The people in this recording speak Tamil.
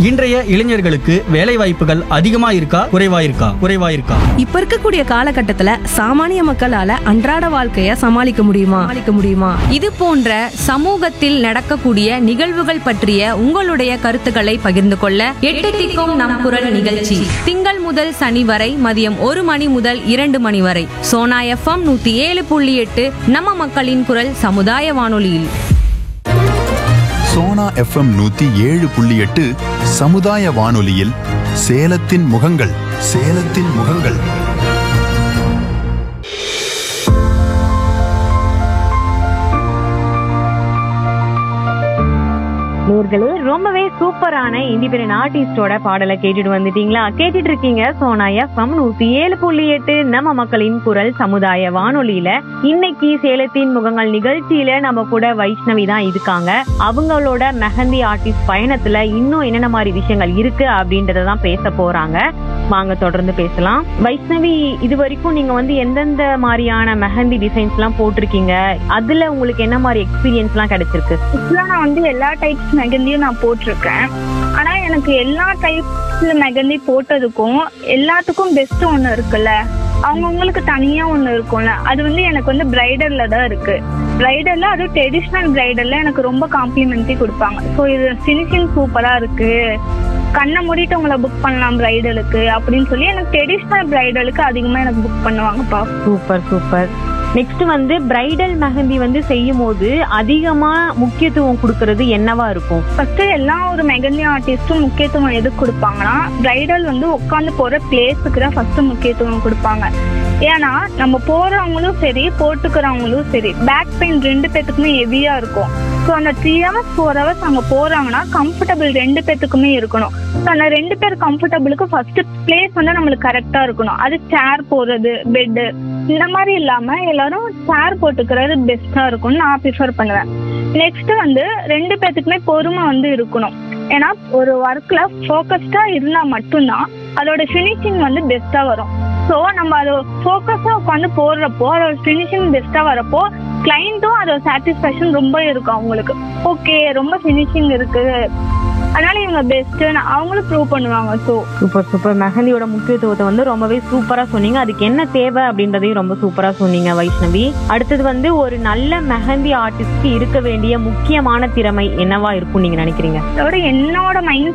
இன்றைய இளைஞர்களுக்கு வேலை வாய்ப்புகள் அதிகமா இருக்கா குறைவா இருக்கா குறைவா இருக்கா இப்ப இருக்கக்கூடிய காலகட்டத்துல சாமானிய மக்களால அன்றாட வாழ்க்கைய சமாளிக்க முடியுமா சமாளிக்க முடியுமா இது போன்ற சமூகத்தில் நடக்கக்கூடிய நிகழ்வுகள் பற்றிய உங்களுடைய கருத்துக்களை பகிர்ந்து கொள்ள எட்டு திக்கும் நம் குரல் நிகழ்ச்சி திங்கள் முதல் சனி வரை மதியம் ஒரு மணி முதல் இரண்டு மணி வரை சோனா எஃப்எம் நூத்தி ஏழு புள்ளி எட்டு நம்ம மக்களின் குரல் சமுதாய வானொலியில் சோனா எஃப்எம் நூத்தி ஏழு புள்ளி எட்டு சமுதாய வானொலியில் சேலத்தின் முகங்கள் சேலத்தின் முகங்கள் நேர்களே ரொம்பவே சூப்பரான இண்டிபெண்டன்ட் ஆர்டிஸ்டோட பாடலை கேட்டுட்டு வந்துட்டீங்களா கேட்டுட்டு இருக்கீங்க சோனா எஃப்எம் நூத்தி ஏழு புள்ளி எட்டு நம்ம மக்களின் குரல் சமுதாய வானொலியில இன்னைக்கு சேலத்தின் முகங்கள் நிகழ்ச்சியில நம்ம கூட வைஷ்ணவி தான் இருக்காங்க அவங்களோட மெஹந்தி ஆர்டிஸ்ட் பயணத்துல இன்னும் என்னென்ன மாதிரி விஷயங்கள் இருக்கு அப்படின்றத தான் பேச போறாங்க வாங்க தொடர்ந்து பேசலாம் வைஷ்ணவி இது வரைக்கும் நீங்க வந்து எந்தெந்த மாதிரியான மெஹந்தி டிசைன்ஸ் எல்லாம் போட்டிருக்கீங்க அதுல உங்களுக்கு என்ன மாதிரி எக்ஸ்பீரியன்ஸ் எல்லாம் கிடைச்சிருக்கு ஆக்சுவலாக நான் வந்து எல்லா டைப்ஸ் மெகந்தியும் நான் போட்டிருக்கேன் ஆனால் எனக்கு எல்லா டைப்ஸில் மெகந்தி போட்டதுக்கும் எல்லாத்துக்கும் பெஸ்ட் ஒன்று இருக்குல்ல அவங்கவுங்களுக்கு தனியாக ஒன்று இருக்கும்ல அது வந்து எனக்கு வந்து பிரைடலில் தான் இருக்கு பிரைடலில் அதுவும் ட்ரெடிஷ்னல் பிரைடலில் எனக்கு ரொம்ப காம்ப்ளிமெண்ட்ரி கொடுப்பாங்க ஸோ இது ஃபினிஷிங் சூப்பராக இருக்கு கண்ணை மூடிட்டு உங்களை புக் பண்ணலாம் பிரைடலுக்கு அப்படின்னு சொல்லி எனக்கு ட்ரெடிஷ்னல் பிரைடலுக்கு அதிகமாக எனக்கு புக் பண்ணுவாங்கப்பா சூப்பர் சூப்பர் நெக்ஸ்ட் வந்து பிரைடல் மெஹந்தி வந்து செய்யும் போது அதிகமா முக்கியத்துவம் கொடுக்கறது என்னவா இருக்கும் ஃபர்ஸ்ட் எல்லா ஒரு மெகந்தி ஆர்டிஸ்டும் முக்கியத்துவம் எதுக்கு கொடுப்பாங்கன்னா பிரைடல் வந்து உட்காந்து போற பிளேஸுக்கு தான் ஃபர்ஸ்ட் முக்கியத்துவம் கொடுப்பாங்க ஏன்னா நம்ம போறவங்களும் சரி போட்டுக்கிறவங்களும் சரி பேக் பெயின் ரெண்டு பேத்துக்குமே ஹெவியா இருக்கும் ஸோ அந்த த்ரீ ஹவர்ஸ் ஃபோர் ஹவர்ஸ் அங்கே போறாங்கன்னா கம்ஃபர்டபுள் ரெண்டு பேத்துக்குமே இருக்கணும் ஸோ அந்த ரெண்டு பேர் கம்ஃபர்டபுளுக்கு ஃபர்ஸ்ட் பிளேஸ் வந்து நம்மளுக்கு கரெக்டா இருக்கணும் அது சேர் போறது பெட்டு இந்த மாதிரி இல்லாம எல்லாரும் சேர் போட்டுக்கிறது பெஸ்டா இருக்கும்னு நான் ப்ரிஃபர் பண்ணுவேன் நெக்ஸ்ட் வந்து ரெண்டு பேத்துக்குமே பொறுமை வந்து இருக்கணும் ஏன்னா ஒரு ஒர்க்ல ஃபோக்கஸ்டா இருந்தா மட்டும்தான் அதோட ஃபினிஷிங் வந்து பெஸ்டா வரும் ஸோ நம்ம அதை ஃபோக்கஸா உட்காந்து போடுறப்போ அதோட ஃபினிஷிங் பெஸ்டா வரப்போ கிளைண்ட்டும் அதோட சாட்டிஸ்ஃபேக்ஷன் ரொம்ப இருக்கும் அவங்களுக்கு ஓகே ரொம்ப ஃபினிஷிங் இருக்கு அதனால இவங்க பெஸ்ட்னு அவங்களும் ப்ரூவ் பண்ணுவாங்க ஸோ சூப்பர் சூப்பர் மெஹந்தியோட முக்கியத்துவத்தை வந்து ரொம்பவே சூப்பரா சொன்னீங்க அதுக்கு என்ன தேவை அப்படின்றதையும் ரொம்ப சூப்பரா சொன்னீங்க வைஷ்ணவி அடுத்தது வந்து ஒரு நல்ல மெஹந்தி ஆர்டிஸ்ட்க்கு இருக்க வேண்டிய முக்கியமான திறமை என்னவா இருக்கும் நீங்க நினைக்கிறீங்க அதோட என்னோட மைண்ட்